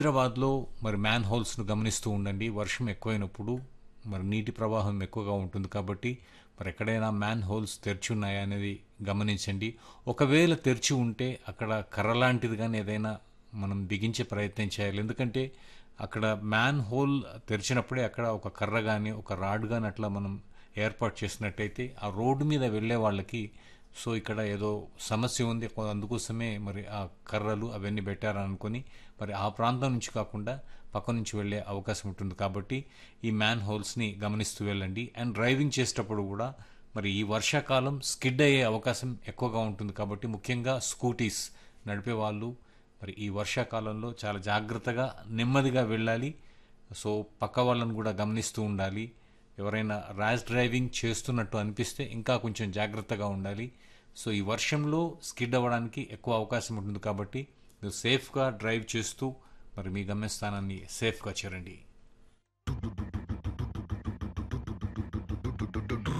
హైదరాబాద్లో మరి మ్యాన్ హోల్స్ను గమనిస్తూ ఉండండి వర్షం ఎక్కువైనప్పుడు మరి నీటి ప్రవాహం ఎక్కువగా ఉంటుంది కాబట్టి మరి ఎక్కడైనా మ్యాన్ హోల్స్ తెరిచి ఉన్నాయా అనేది గమనించండి ఒకవేళ తెరిచి ఉంటే అక్కడ కర్ర లాంటిది కానీ ఏదైనా మనం బిగించే ప్రయత్నం చేయాలి ఎందుకంటే అక్కడ మ్యాన్ హోల్ తెరిచినప్పుడే అక్కడ ఒక కర్ర కానీ ఒక రాడ్ కానీ అట్లా మనం ఏర్పాటు చేసినట్టయితే ఆ రోడ్డు మీద వెళ్ళే వాళ్ళకి సో ఇక్కడ ఏదో సమస్య ఉంది కొ- అందుకోసమే మరి ఆ కర్రలు అవన్నీ పెట్టారని అనుకొని మరి ఆ ప్రాంతం నుంచి కాకుండా పక్క నుంచి వెళ్ళే అవకాశం ఉంటుంది కాబట్టి ఈ మ్యాన్ హోల్స్ని గమనిస్తూ వెళ్ళండి అండ్ డ్రైవింగ్ చేసేటప్పుడు కూడా మరి ఈ వర్షాకాలం స్కిడ్ అయ్యే అవకాశం ఎక్కువగా ఉంటుంది కాబట్టి ముఖ్యంగా స్కూటీస్ నడిపే వాళ్ళు మరి ఈ వర్షాకాలంలో చాలా జాగ్రత్తగా నెమ్మదిగా వెళ్ళాలి సో పక్క వాళ్ళని కూడా గమనిస్తూ ఉండాలి ఎవరైనా ర్యాష్ డ్రైవింగ్ చేస్తున్నట్టు అనిపిస్తే ఇంకా కొంచెం జాగ్రత్తగా ఉండాలి సో ఈ వర్షంలో స్కిడ్ అవ్వడానికి ఎక్కువ అవకాశం ఉంటుంది కాబట్టి మీరు సేఫ్గా డ్రైవ్ చేస్తూ మరి మీ గమ్యస్థానాన్ని సేఫ్గా చేరండి